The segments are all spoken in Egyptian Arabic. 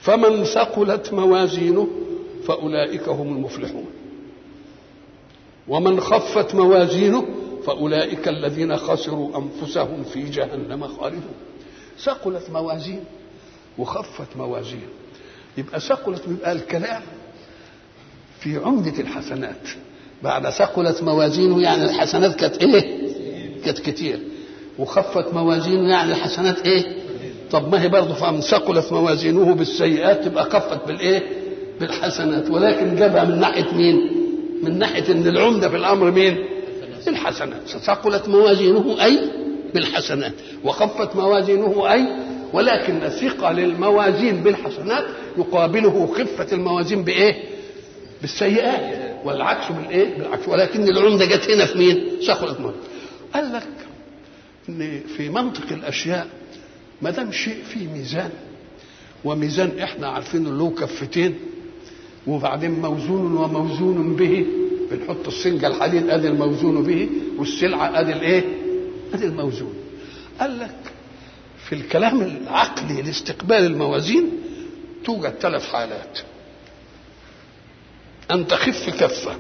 فمن ثقلت موازينه فأولئك هم المفلحون ومن خفت موازينه فأولئك الذين خسروا أنفسهم في جهنم خالدون ثقلت موازين وخفت موازين يبقى ثقلت يبقى الكلام في عمدة الحسنات بعد ثقلت موازينه يعني الحسنات كانت ايه؟ كانت كتير وخفت موازينه يعني الحسنات ايه؟ طب ما هي برضه فمن ثقلت موازينه بالسيئات تبقى خفت بالايه؟ بالحسنات ولكن جابها من ناحيه مين؟ من ناحيه ان العمده في الامر مين؟ الحسنات ثقلت موازينه اي بالحسنات وخفت موازينه اي ولكن ثقل الموازين بالحسنات يقابله خفه الموازين بايه؟ بالسيئات والعكس بالايه؟ بالعكس ولكن العمده جت هنا في مين؟ ثقلت موازينه قال لك ان في منطق الاشياء ما دام شيء فيه ميزان وميزان احنا عارفينه له كفتين وبعدين موزون وموزون به بنحط السنجة الحديد ادي الموزون به والسلعة ادي الايه؟ ادي الموزون. قال لك في الكلام العقلي لاستقبال الموازين توجد ثلاث حالات. أن تخف كفة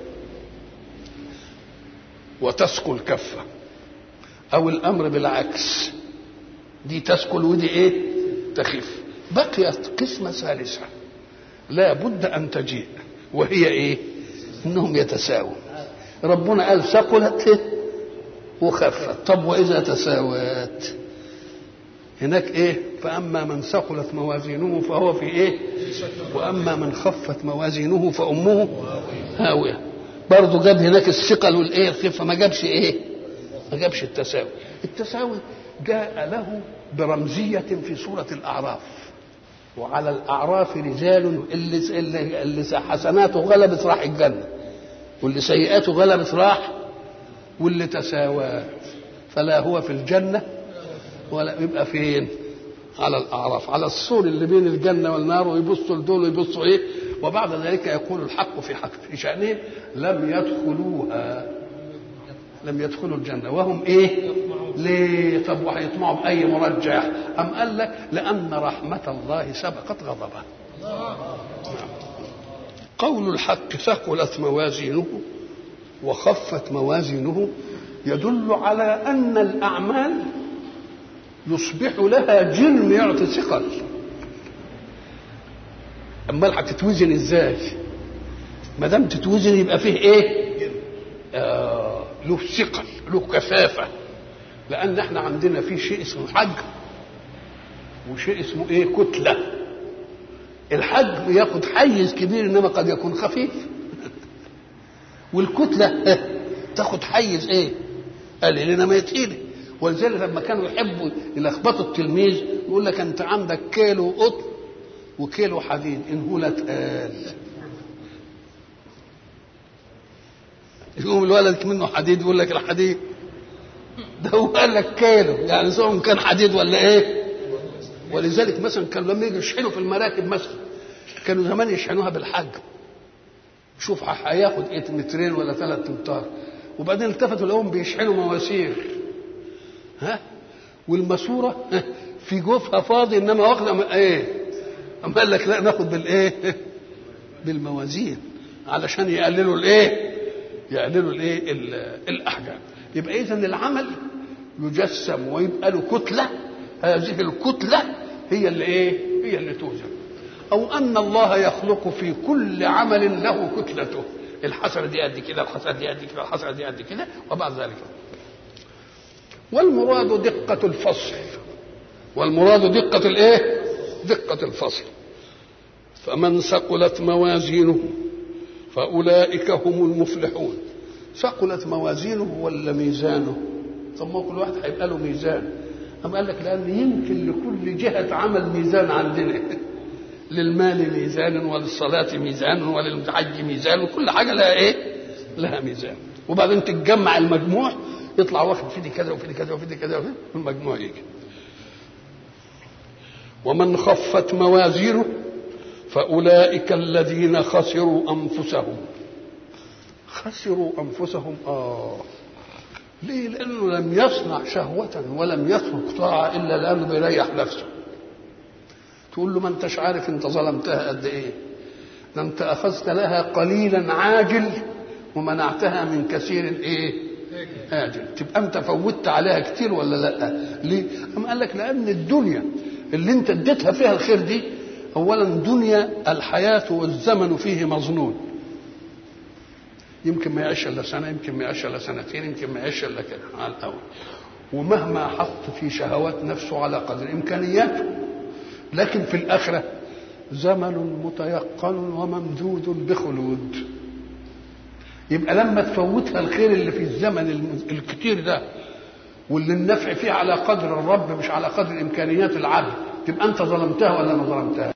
وتثقل كفة أو الأمر بالعكس دي تثقل ودي إيه؟ تخف بقيت قسمة ثالثة لا بد أن تجيء وهي إيه؟ إنهم يتساووا ربنا قال ثقلت وخفت طب وإذا تساوت هناك إيه؟ فأما من ثقلت موازينه فهو في إيه؟ وأما من خفت موازينه فأمه هاوية برضه جاب هناك الثقل والإيه الخفة ما جابش إيه؟ ما جابش التساوي التساوي جاء له برمزية في سورة الأعراف وعلى الأعراف رجال اللي, اللي, اللي حسناته غلبت راح الجنة واللي سيئاته غلبت راح واللي تساوات فلا هو في الجنة ولا يبقى فين على الأعراف على السور اللي بين الجنة والنار ويبصوا لدول ويبصوا إيه وبعد ذلك يقول الحق في حق في شأنهم لم يدخلوها لم يدخلوا الجنة وهم إيه ليه طب وهيطمعوا بأي مرجح أم قال لك لأن رحمة الله سبقت غضبه قول الحق ثقلت موازينه وخفت موازينه يدل على أن الأعمال يصبح لها جرم يعطي ثقل امال هتتوزن ازاي ما دام تتوزن يبقى فيه ايه آه له ثقل له كثافه لان احنا عندنا في شيء اسمه حجم وشيء اسمه ايه كتله الحجم ياخد حيز كبير انما قد يكون خفيف والكتله تاخد حيز ايه قليل انما يتقيل ولذلك لما كانوا يحبوا يلخبطوا التلميذ يقول لك انت عندك كيلو قطن وكيلو حديد انه لا تقال يقوم الولد منه حديد يقول لك الحديد ده هو قال لك كيلو يعني سواء كان حديد ولا ايه ولذلك مثلا كانوا لما يجوا يشحنوا في المراكب مثلا كانوا زمان يشحنوها بالحجم شوف هياخد ايه مترين ولا ثلاث امتار وبعدين التفتوا لقوهم بيشحنوا مواسير ها والماسوره في جوفها فاضي انما واخده ايه اما قال لك لا ناخد بالايه بالموازين علشان يقللوا الايه يقللوا الايه الاحجام يبقى اذا العمل يجسم ويبقى له كتله هذه الكتله هي اللي ايه هي اللي توزن او ان الله يخلق في كل عمل له كتلته الحسنه دي قد كده الحسنه دي قد كده الحسنه دي قد كده وبعد ذلك والمراد دقة الفصل والمراد دقة الايه؟ دقة الفصل فمن ثقلت موازينه فأولئك هم المفلحون ثقلت موازينه ولا ميزانه طب ما كل واحد هيبقى له ميزان أم قال لك لأن يمكن لكل جهة عمل ميزان عندنا للمال ميزان وللصلاة ميزان وللحج ميزان وكل حاجة لها إيه؟ لها ميزان وبعدين تتجمع المجموع يطلع واخد في دي كذا وفي دي كذا وفي دي كذا المجموع يجي ومن خفت موازينه فأولئك الذين خسروا أنفسهم خسروا أنفسهم آه ليه؟ لأنه لم يصنع شهوة ولم يترك طاعة إلا لأنه بيريح نفسه تقول له ما انتش عارف انت ظلمتها قد ايه ده انت اخذت لها قليلا عاجل ومنعتها من كثير ايه آجل تبقى انت فوتت عليها كتير ولا لا ليه أم قال لك لان الدنيا اللي انت اديتها فيها الخير دي اولا دنيا الحياه والزمن فيه مظنون يمكن ما يعيش الا سنه يمكن ما يعيش الا سنتين يمكن ما يعيش الا كده على الاول ومهما حط في شهوات نفسه على قدر امكانياته لكن في الاخره زمن متيقن وممدود بخلود يبقى لما تفوتها الخير اللي في الزمن الكتير ده واللي النفع فيه على قدر الرب مش على قدر امكانيات العبد تبقى انت ظلمتها ولا ما ظلمتها